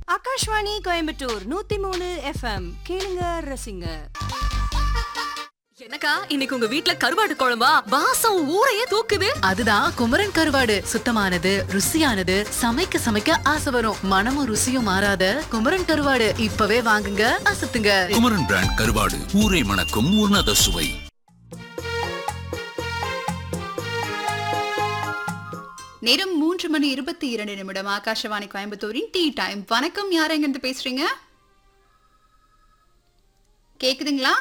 ஆகாஷ்வாணி கோயம்புத்தூர் நூத்தி மூணு எஃப்எம் கேளுங்க ரசிங்க என்னக்கா இன்னைக்கு உங்க வீட்ல கருவாடு குழம்பா வாசம் ஊரையே தூக்குது அதுதான் குமரன் கருவாடு சுத்தமானது ருசியானது சமைக்க சமைக்க ஆசை வரும் மனமும் ருசியும் மாறாத குமரன் கருவாடு இப்பவே வாங்குங்க அசத்துங்க குமரன் பிராண்ட் கருவாடு ஊரை மணக்கும் உன்னத சுவை நேரம் மூன்று மணி இருபத்தி இரண்டு நிமிடம் ஆகாஷவாணி கோயம்புத்தூரின் டீ டைம் வணக்கம் யார் எங்கிருந்து பேசுறீங்க கேக்குதுங்களா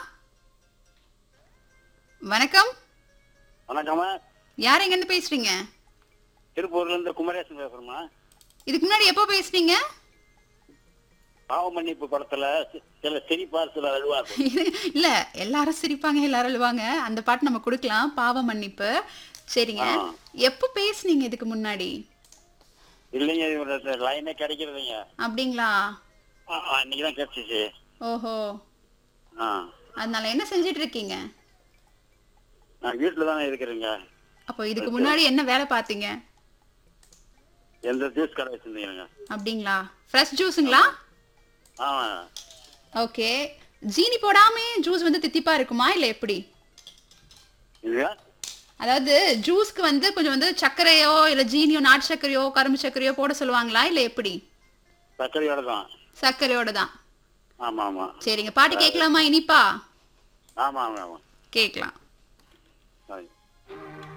வணக்கம் வணக்கம்மா யார் எங்கிருந்து பேசுறீங்க திருப்பூர்ல இருந்து குமரேசன் பேசுறேம்மா இதுக்கு முன்னாடி எப்போ பேசுனீங்க பாவ மன்னிப்பு படத்துல சி- சில சிரிப்பார் சில அழுவார் இல்ல எல்லாரும் சிரிப்பாங்க எல்லாரும் அழுவாங்க அந்த பாட்டு நம்ம கொடுக்கலாம் பாவ மன்னிப்பு சரிங்க ஆ. எப்போ பேசுனீங்க இதுக்கு முன்னாடி இல்லைங்க இவரோட லைனே கிடைக்கிறதுங்க அப்படிங்களா அன்னைக்கு தான் கிடைச்சிச்சு ஓஹோ ஆ அதனால என்ன செஞ்சிட்டு இருக்கீங்க நான் வீட்டில் தானே இருக்கிறேங்க அப்போ இதுக்கு முன்னாடி என்ன வேலை பார்த்தீங்க எந்த ஜூஸ் கடை வச்சிருந்தீங்க அப்படிங்களா ஃப்ரெஷ் ஜூஸுங்களா ஆ ஓகே ஜீனி போடாம ஜூஸ் வந்து தித்திப்பா இருக்குமா இல்ல எப்படி இதுங்க அதாவது ஜூஸ்க்கு வந்து கொஞ்சம் வந்து சர்க்கரையோ இல்ல ஜீனியோ நாட்டு சர்க்கரையோ கரும்பு சர்க்கரையோ போட சொல்லுவாங்களா இல்ல எப்படி சர்க்கரையோட தான் சர்க்கரையோட தான் ஆமா ஆமா சரிங்க பாட்டு கேட்கலாமா இனிப்பா ஆமா ஆமா ஆமா கேட்கலாம்